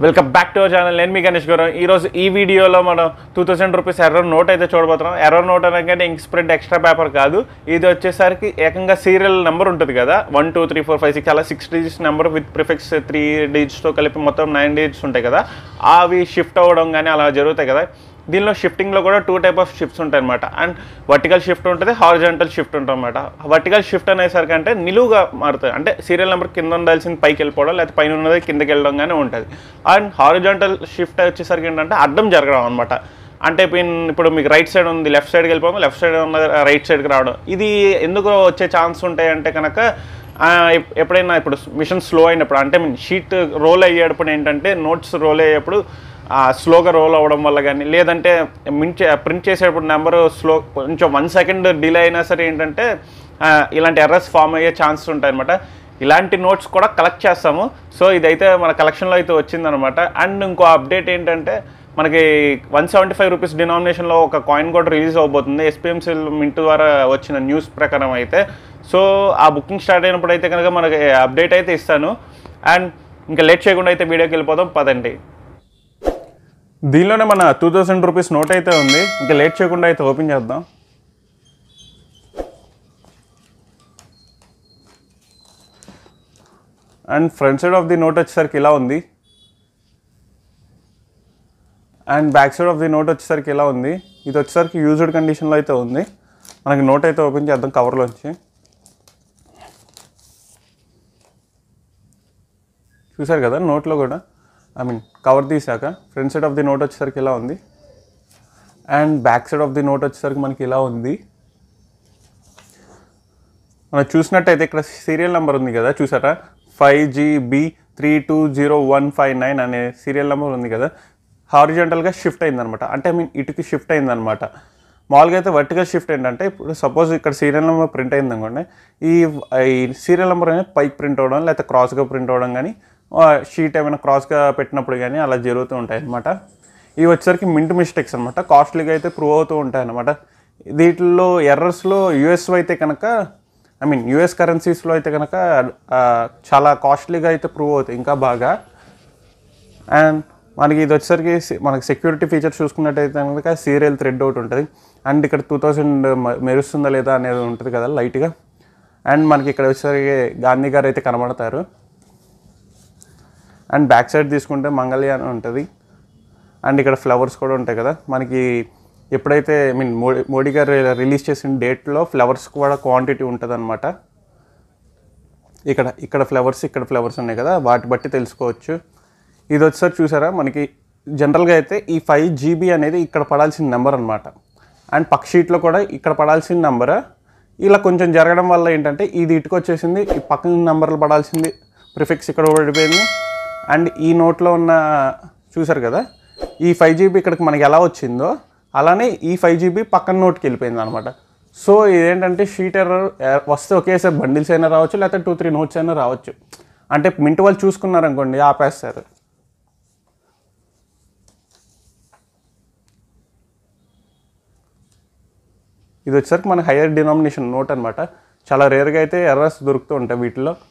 welcome back to our channel నేను మీ గణేష్ గౌరవ్ ఈ రోజు ఈ వీడియోలో మనం two thousand rupees error note అయితే చూడబోతున్నాం ఎర్రర్ నోట్ అనగానే ఇంక్ స్ప్రెడ్ ఎక్స్ట్రా పేపర్ కాదు ఇది వచ్చేసరికి ఏకంగా సీరియల్ నెంబర్ ఉంటుంది కదా one two three four five six అలా six digits number with prefix three డిజిట్స్తో కలిపి మొత్తం నైన్ డిజిట్స్ ఉంటాయి కదా అవి షిఫ్ట్ అవ్వడం కానీ అలా జరుగుతాయి కదా దీనిలో షిఫ్టింగ్లో కూడా టూ టైప్ ఆఫ్ షిఫ్ట్స్ ఉంటాయి అనమాట అండ్ వర్టికల్ షిఫ్ట్ ఉంటుంది హారిజాంటల్ షిఫ్ట్ ఉంటుంది అనమాట వర్టికల్ షిఫ్ట్ అనేసరికి అంటే నిలువుగా మారుతుంది అంటే సీరియల్ నెంబర్ కింద ఉండాల్సింది పైకి వెళ్ళిపోవడం లేకపోతే పైన ఉన్నది కిందకి వెళ్ళడం కానీ ఉంటుంది అండ్ హారిజాంటల్ షిఫ్ట్ వచ్చేసరికి ఏంటంటే అడ్డం జరగడం అనమాట అంటే పిన్- ఇప్పుడు మీకు రైట్ సైడ్ ఉంది లెఫ్ట్ సైడ్కి వెళ్ళిపోవడం లెఫ్ట్ సైడ్ ఉన్న రైట్ సైడ్కి రావడం ఇది ఎందుకు వచ్చే ఛాన్స్ ఉంటాయి అంటే కనుక ఆ, ఎప్- ఎప్పుడైనా ఇప్పుడు మిషన్ స్లో అయినప్పుడు అంటే షీట్ రోల్ అయ్యేటప్పుడు ఏంటంటే నోట్స్ రోల్ అయ్యేప్పుడు స్లోగా రోల్ అవ్వడం వల్ల కానీ లేదంటే మించే ప్రింట్ చేసేటప్పుడు నెంబర్ స్లో కొంచెం వన్ సెకండ్ డిలే అయినా సరే ఏంటంటే ఆ, ఇలాంటి ఎర్రర్స్ ఫామ్ అయ్యే ఛాన్సెస్ ఉంటాయి అనమాట ఇలాంటి నోట్స్ కూడా కలెక్ట్ చేస్తాము సో ఇదైతే మన కలెక్షన్లో అయితే వచ్చిందనమాట అండ్ ఇంకో అప్డేట్ ఏంటంటే మనకి వన్ సెవెంటీ ఫైవ్ రూపీస్ డినామినేషన్లో ఒక కాయిన్ కూడా రిలీజ్ అవబోతుంది ఎస్పీఎంసీ మింట్ ద్వారా వచ్చిన న్యూస్ ప్రకారం అయితే సో ఆ బుకింగ్ స్టార్ట్ అయినప్పుడు అయితే కనుక మనకి అప్డేట్ అయితే ఇస్తాను అండ్ ఇంకా లేట్ చేయకుండా అయితే వీడియోకి వెళ్ళిపోదాం పదండి దీనిలోనే మన టూ థౌసండ్ రూపీస్ నోట్ అయితే ఉంది ఇంకా లేట్ చేయకుండా అయితే ఓపెన్ చేద్దాం and front side of the note వచ్చేసరికి ఇలా ఉంది and back side of the note వచ్చేసరికి ఇలా ఉంది ఇది వచ్చేసరికి యూజ్డ్ కండిషన్లో అయితే ఉంది మనకి నోట్ అయితే ఓపెన్ చేద్దాం కవర్లోంచి చూసారు కదా నోట్లో కూడా ఐ మీన్ కవర్ తీసాక front side of the note వచ్చేసరికి ఇలా ఉంది and back side of the note వచ్చేసరికి మనకి ఇలా ఉంది మనం చూసినట్టయితే ఇక్కడ సీరియల్ నెంబర్ ఉంది కదా చూసారా five GB three two zero one five nine అనే సీరియల్ నెంబర్ ఉంది కదా హారిజెంటల్గా షిఫ్ట్ అయిందనమాట అంటే ఐ మీన్ ఇటుకి షిఫ్ట్ అయిందనమాట మామూలుగా అయితే వర్టికల్ షిఫ్ట్ ఏంటంటే ఇప్పుడు సపోజ్ ఇక్కడ సీరియల్ నెంబర్ ప్రింట్ అయింది అనుకోండి ఈ ఈ సీరియల్ నెంబర్ అనేది పైకి ప్రింట్ అవ్వడం లేకపోతే క్రాస్గా ప్రింట్ అవ్వడం కానీ షీట్ ఏమైనా క్రాస్గా పెట్టినప్పుడు కానీ అలా జరుగుతూ ఉంటాయి అనమాట ఇవి వచ్చేసరికి మింట్ మిస్టేక్స్ అనమాట కాస్ట్లీగా అయితే ప్రూవ్ అవుతూ ఉంటాయి అనమాట వీటిల్లో ఎర్రర్స్లో యూఎస్ అయితే కనుక ఐ మీన్ యూఎస్ కరెన్సీస్లో అయితే కనుక ఆ, చాలా కాస్ట్లీగా అయితే ప్రూవ్ అవుతాయి ఇంకా బాగా అండ్ మనకి ఇది వచ్చేసరికి se- మనకి సెక్యూరిటీ ఫీచర్స్ చూసుకున్నట్టయితే కనుక సీరియల్ థ్రెడ్ ఒకటి ఉంటుంది అండ్ ఇక్కడ టూ థౌజండ్ మెరుస్తుందా లేదా అనేది ఉంటుంది కదా లైట్గా అండ్ మనకి ఇక్కడ వచ్చేసరికి గాంధీ గారు అయితే కనబడతారు అండ్ బ్యాక్ సైడ్ తీసుకుంటే మంగళ్యాన్ ఉంటుంది అండ్ ఇక్కడ ఫ్లవర్స్ కూడా ఉంటాయి కదా మనకి ఎప్పుడైతే ఐ మీన్ మోడీ మోడీ గారు రిలీజ్ చేసిన డేట్లో ఫ్లవర్స్ కూడా క్వాంటిటీ ఉంటుంది అనమాట ఇక్కడ ఇక్కడ ఫ్లవర్స్ ఇక్కడ ఫ్లవర్స్ ఉన్నాయి కదా వాటి బట్టి తెలుసుకోవచ్చు ఇది వచ్చేసరి చూసారా మనకి జనరల్గా అయితే ఈ ఫైవ్ జీబీ అనేది ఇక్కడ పడాల్సిన నెంబర్ అనమాట అండ్ పక్క షీట్లో కూడా ఇక్కడ పడాల్సిన నెంబర్ ఇలా కొంచెం జరగడం వల్ల ఏంటంటే ఇది ఇటుకు వచ్చేసింది ఈ పక్కన నెంబర్లు పడాల్సింది ప్రిఫిక్స్ ఇక్కడ పడిపోయింది అండ్ ఈ నోట్లో ఉన్న చూసారు కదా ఈ ఫైవ్ జీబీ ఇక్కడికి మనకి ఎలా వచ్చిందో అలానే ఈ ఫైవ్ జీబీ పక్కన నోట్కి వెళ్ళిపోయింది అనమాట సో ఇదేంటంటే షీట్ ఎర్రర్ వస్తే ఒకేసారి బండిల్స్ అయినా రావచ్చు లేకపోతే టూ త్రీ నోట్స్ అయినా రావచ్చు అంటే మింట్ వాళ్ళు చూసుకున్నారనుకోండి ఆపేస్తారు ఇది వచ్చేసరికి మన హైయర్ డినామినేషన్ నోట్ అనమాట చాలా రేర్గా అయితే ఎర్రర్స్ దొరుకుతూ ఉంటాయి వీటిలో